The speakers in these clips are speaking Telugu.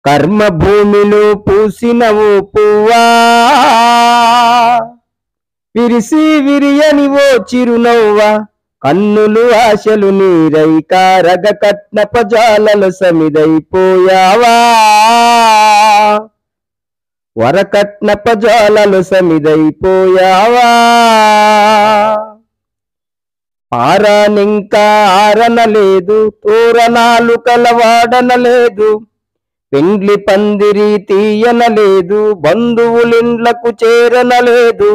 కర్మ భూమిలో పూసినవు పువ్వా విరిసి విరియని ఓ చిరునవ్వా కన్నులు ఆశలు నీరై కారగ కట్న పజాలలో సమిదైపోయావా వరకట్న పజాలలో సమిదైపోయావా ఆరానింకా ఆరనలేదు తోరణాలు కలవాడనలేదు పెండ్లి పందిరి తీయనలేదు బంధువులిండ్లకు చేరనలేదు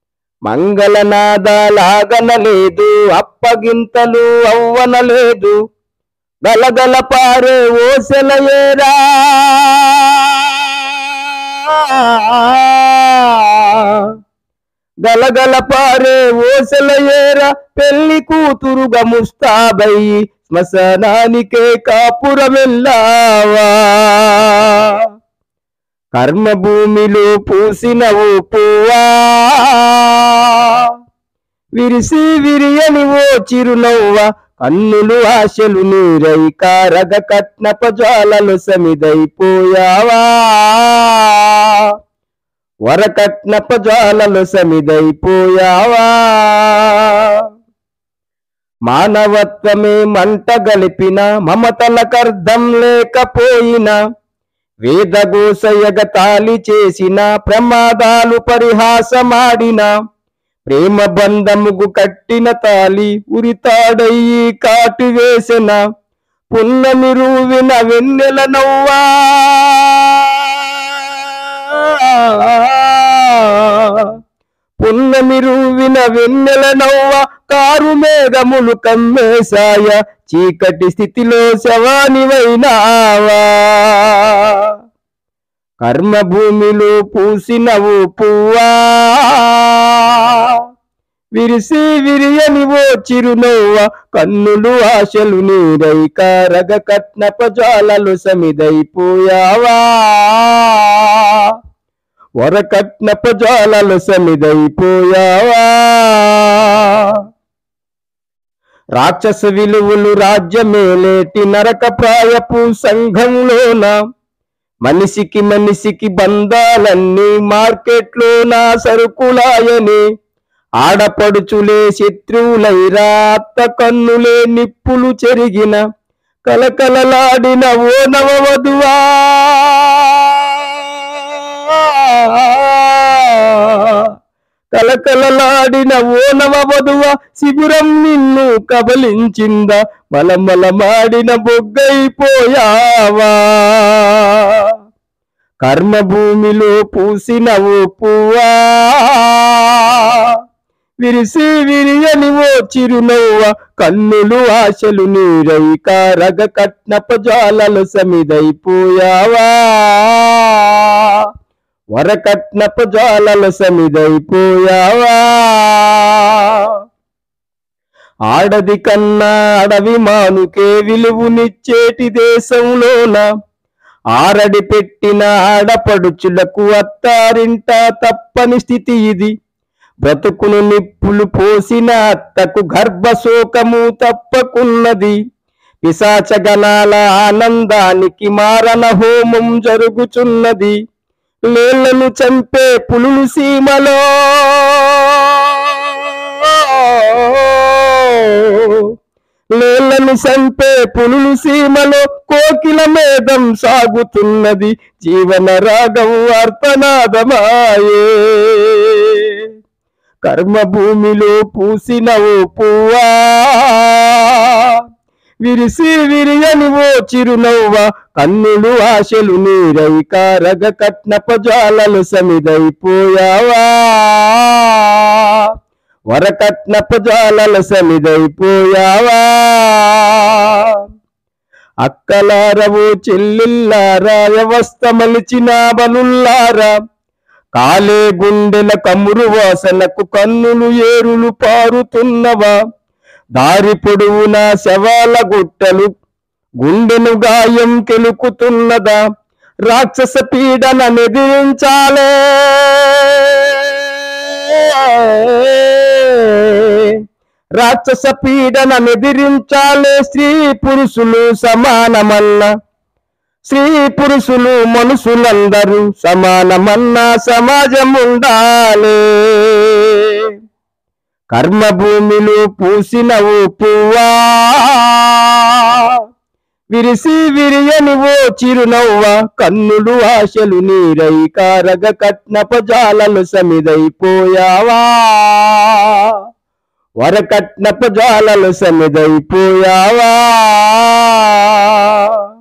మంగళనాదాలాగనలేదు అప్పగింతలు అవ్వనలేదు గలగల పారే ఓసెలయేరా గలగల పారే ఓసెలయేరా పెళ్లి కూతురుగా ముస్తాబయ్యి శ్మశానానికే కాపురమెల్లావా కర్మభూమిలో పూసినవు పువ్వా విరిసి విరియని ఓ చిరునవ్వ కన్నులు ఆశలు నీరై కారగ కట్న పజాలలో సమిదైపోయావా వరకట్న పజాలలో సమిదైపోయావా మానవత్వమే మంట గలిపిన మమతలకర్ధం లేకపోయినా వేదగోసయగ తాలి చేసిన ప్రమాదాలు పరిహాసమాడిన ప్రేమ బంధముగు కట్టిన తాలి ఉరితాడయ్యి కాటు వేసిన పున్నమి రూవిన వెన్నెల నవ్వా పున్నమి రూవిన వెన్నెల నవ్వ కారు మేఘములు కమ్మేశాయ చీకటి స్థితిలో శవానివైనావా కర్మభూమిలో పూసినవు పువ్వా విరిసి విరియని ఓ చిరునవ్వ కన్నులు ఆశలు నీరై కారగ కట్న పజాలలు సమిదైపోయావా వరకట్న పజాలలు సమిదైపోయావా రాక్షస విలువలు రాజ్యమేలేటి నరక ప్రాయపు సంఘంలోన మనిషికి మనిషికి బంధాలన్నీ మార్కెట్లో నా సరుకులాయని ఆడపడుచులే శత్రువులైరా అత్త కన్నులే నిప్పులు చెరిగిన కలకలలాడిన ఓ నవవధువా కలకలలాడిన ఓ నవవధువ శిబిరం నిన్ను కబలించిందా మలమలమాడిన బొగ్గైపోయావా కర్మభూమిలో పూసినవు పువ్వా విరిసి విరియని ఓ చిరునవ్వ కన్నులు ఆశలు నీరై కారగ కట్న పజాలలు సమిదైపోయావా వరకట్న పజాలలు సమిదైపోయావా ఆడది కన్నా అడవి మానుకే విలువనిచ్చేటి దేశంలోన ఆరడి పెట్టిన ఆడపడుచులకు అత్తారింట తప్పని స్థితి ఇది బ్రతుకును నిప్పులు పోసిన అత్తకు గర్భశోకము తప్పకున్నది పిశాచగణాల ఆనందానికి మారణ హోమం జరుగుచున్నది లేళ్లను చంపే పులులు సీమలో లేళ్లను చంపే పులులు సీమలో కోకిల మేధం సాగుతున్నది జీవన రాగం అర్థనాదమాయే కర్మభూమిలో పూసినవు పువ్వా విరిసి విరియని ఓ చిరునవ్వ కన్నులు ఆశలు నీరై కారగ కట్న పజాలలు సమిదైపోయావా వరకట్న పజాలలు సమిదైపోయావా అక్కలారవు చెల్లిల్లారా వ్యవస్థ మలిచిన బలుల్లారా కాలే గుండెల కమురు వాసనకు కన్నులు ఏరులు పారుతున్నవా దారి పొడవునా శవాల గుట్టలు గుండెను గాయం కెలుకుతున్నదా రాక్షస పీడన ఎదిరించాలే రాక్షస పీడన ఎదిరించాలే స్త్రీ పురుషులు సమానమన్న స్త్రీ పురుషులు మనుషులందరూ సమానమన్న సమాజం ఉండాలి కర్మభూమిలో పూసిన ఓ పువ్వా విరిసి విరియని ఓ చిరునవ్వ కన్నులు ఆశలు నీరై కారగ కట్నప జాలలు సమిదైపోయావా వరకట్నప జాలలు సమిదైపోయావా